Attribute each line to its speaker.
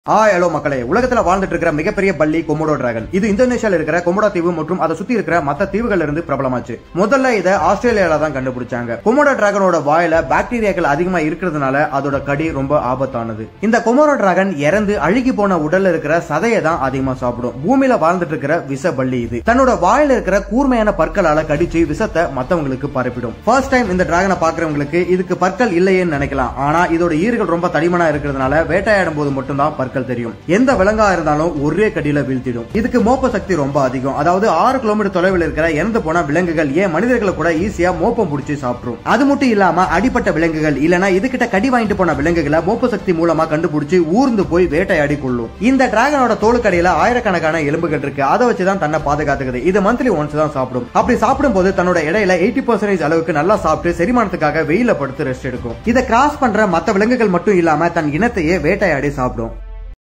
Speaker 1: ஆ hello மக்களே உலகத்துல வாழ்ந்துட்டு இருக்கிற மிகப்பெரிய பள்ளி கொமோடோ டிராகன் இது இந்தோனேஷியால இருக்கிற கொமோடோ தீவு மற்றும் அதை சுத்தி இருக்கிற மத்த தீவுகள்ல இருந்து பிரபலமாச்சு முதல்ல இதை ஆஸ்திரேலியால தான் கண்டுபிடிச்சாங்க கொமோடோ டிராகனோட வாயில பாக்டீரியாக்கள் அதிகமா இருக்கிறதுனால அதோட கடி ரொம்ப ஆபத்தானது இந்த கொமோடோ டிராகன் இறந்து அழுகி போன உடல்ல இருக்கிற சதையை தான் அதிகமா சாப்பிடும் பூமியில வாழ்ந்துட்டு இருக்கிற விஷ பள்ளி இது தன்னோட வாயில இருக்கிற கூர்மையான பற்களால கடிச்சு விஷத்தை மத்தவங்களுக்கு பரப்பிடும் ஃபர்ஸ்ட் டைம் இந்த டிராகனை பாக்குறவங்களுக்கு இதுக்கு பற்கள் இல்லையேன்னு நினைக்கலாம் ஆனா இதோட ஈறுகள் ரொம்ப தடிமனா இருக்கிறதுனால வேட்டையாடும் போது மட்டும்தான் பற்கள் தெரியும் எந்த விலங்கா இருந்தாலும் ஒரே கடியில வீழ்த்திடும் இதுக்கு மோப்ப சக்தி ரொம்ப அதிகம் அதாவது ஆறு கிலோமீட்டர் தொலைவில் இருக்கிற இறந்து போன விலங்குகள் ஏன் மனிதர்களை கூட ஈஸியா மோப்பம் பிடிச்சி சாப்பிடும் அது மட்டும் இல்லாம அடிப்பட்ட விலங்குகள் இல்லனா இதுகிட்ட கடி வாங்கிட்டு போன விலங்குகளை மோப்ப சக்தி மூலமா கண்டுபிடிச்சு ஊர்ந்து போய் வேட்டையாடி கொள்ளும் இந்த டிராகனோட தோலுக்கடியில ஆயிரக்கணக்கான எலும்புகள் இருக்கு அதை வச்சுதான் தன்னை பாதுகாத்துக்குது இது மந்த்லி ஒன்ஸ் தான் சாப்பிடும் அப்படி சாப்பிடும் போது தன்னோட இடையில எயிட்டி பர்சன்டேஜ் அளவுக்கு நல்லா சாப்பிட்டு செரிமானத்துக்காக வெயில படுத்து ரெஸ்ட் எடுக்கும் இதை கிராஸ் பண்ற மத்த விலங்குகள் மட்டும் இல்லாம தன் இனத்தையே வேட்டையாடி சாப்பிடும்